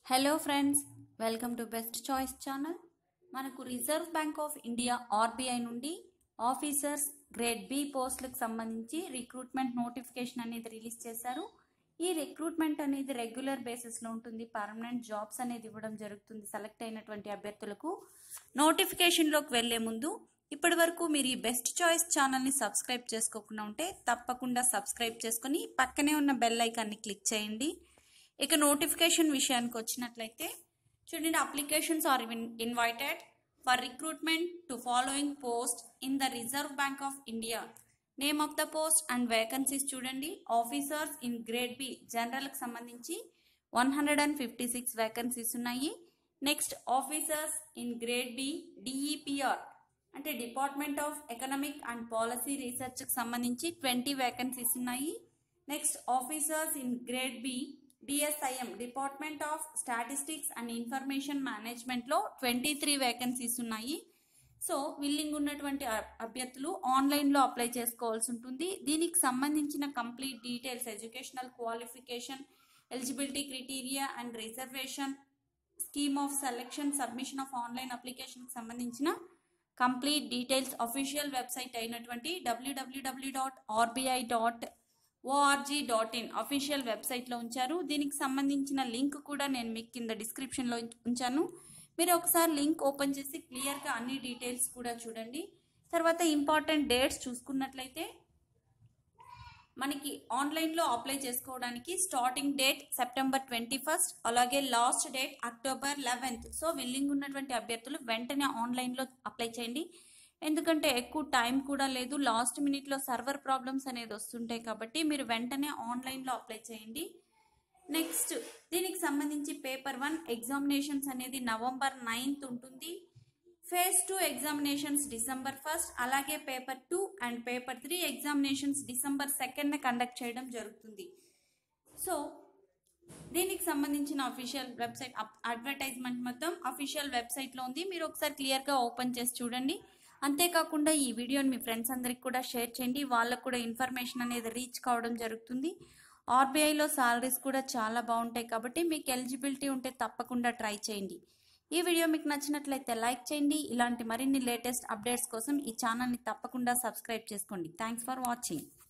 hello friends welcome to best choice channel మనకు reserve bank of India RBI నుండి officers grade B పోస్టులకు సంబంధించి recruitment notification అనేది release చేశారు ఈ రిక్రూట్మెంట్ అనేది రెగ్యులర్ బేసిస్లో ఉంటుంది పర్మనెంట్ జాబ్స్ అనేది ఇవ్వడం జరుగుతుంది సెలెక్ట్ అయినటువంటి అభ్యర్థులకు నోటిఫికేషన్లోకి వెళ్లే ముందు ఇప్పటి వరకు మీరు ఈ బెస్ట్ చాయిస్ ఛానల్ని సబ్స్క్రైబ్ చేసుకోకుండా ఉంటే తప్పకుండా సబ్స్క్రైబ్ చేసుకొని పక్కనే ఉన్న బెల్ ఐకాన్ని క్లిక్ చేయండి ఇక నోటిఫికేషన్ విషయానికి వచ్చినట్లయితే చూడండి applications are invited for recruitment to following post in the reserve bank of India name of the post and vacancies చూడండి ఆఫీసర్స్ ఇన్ గ్రేడ్ బి జనరల్కి సంబంధించి one hundred and fifty six vacancies ఉన్నాయి next officers in grade B DEPR అంటే department of economic and policy రీసెర్చ్కి సంబంధించి twenty vacancies ఉన్నాయి next officers in grade B DSIM department of statistics and information మేనేజ్మెంట్లో twenty three vacancies ఉన్నాయి so willing ఉన్నటువంటి అ- అభ్యర్థులు ఆన్లైన్లో అప్లై చేసుకోవాల్సి ఉంటుంది దీనికి సంబంధించిన complete details educational qualification eligibility criteria and reservation scheme of selection submission of online అప్లికేషన్కి సంబంధించిన కంప్లీట్ డీటెయిల్స్ అఫీషియల్ వెబ్సైట్ అయినటువంటి డబ్ల్యూడబ్ల్యూడబ్ల్యూ dot RBI dot org dot in official వెబ్సైట్లో ఉంచారు దీనికి సంబంధించిన లింక్ కూడా నేను మీకు కింద డిస్క్రిప్షన్లో ఉంచాను మీరు ఒకసారి లింక్ ఓపెన్ చేసి క్లియర్గా అన్ని డీటెయిల్స్ కూడా చూడండి తర్వాత ఇంపార్టెంట్ డేట్స్ చూసుకున్నట్లయితే మనకి ఆన్లైన్లో అప్లై చేసుకోవడానికి starting date September twenty first అలాగే last date October eleventh so willing ఉన్నటువంటి అభ్యర్థులు వెంటనే ఆన్లైన్లో అప్లై చేయండి ఎందుకంటే ఎక్కువ టైం కూడా లేదు లాస్ట్ మినిట్లో సర్వర్ ప్రాబ్లమ్స్ అనేది వస్తుంటాయి కాబట్టి మీరు వెంటనే ఆన్లైన్లో అప్లై చేయండి నెక్స్ట్ దీనికి సంబంధించి పేపర్ వన్ ఎగ్జామినేషన్స్ అనేది నవంబర్ నైన్త్ ఉంటుంది phase two examinations December first అలాగే paper two and paper three examinations December second conduct చేయడం జరుగుతుంది సో దీనికి సంబంధించిన అఫీషియల్ వెబ్సైట్ అడ్వర్టైజ్మెంట్ మొత్తం అఫీషియల్ వెబ్సైట్లో ఉంది మీరు ఒకసారి క్లియర్గా ఓపెన్ చేసి చూడండి అంతేకాకుండా ఈ వీడియోని మీ ఫ్రెండ్స్ అందరికి కూడా షేర్ చేయండి వాళ్ళకు కూడా ఇన్ఫర్మేషన్ అనేది రీచ్ కావడం జరుగుతుంది ఆర్బీఐలో సాలరీస్ కూడా చాలా బాగుంటాయి కాబట్టి మీకు ఎలిజిబిలిటీ ఉంటే తప్పకుండా ట్రై చేయండి ఈ వీడియో మీకు నచ్చినట్లయితే లైక్ చేయండి ఇలాంటి మరిన్ని లేటెస్ట్ అప్డేట్స్ కోసం ఈ ఛానల్ని తప్పకుండా సబ్స్క్రైబ్ చేసుకోండి థ్యాంక్స్ ఫర్ వాచింగ్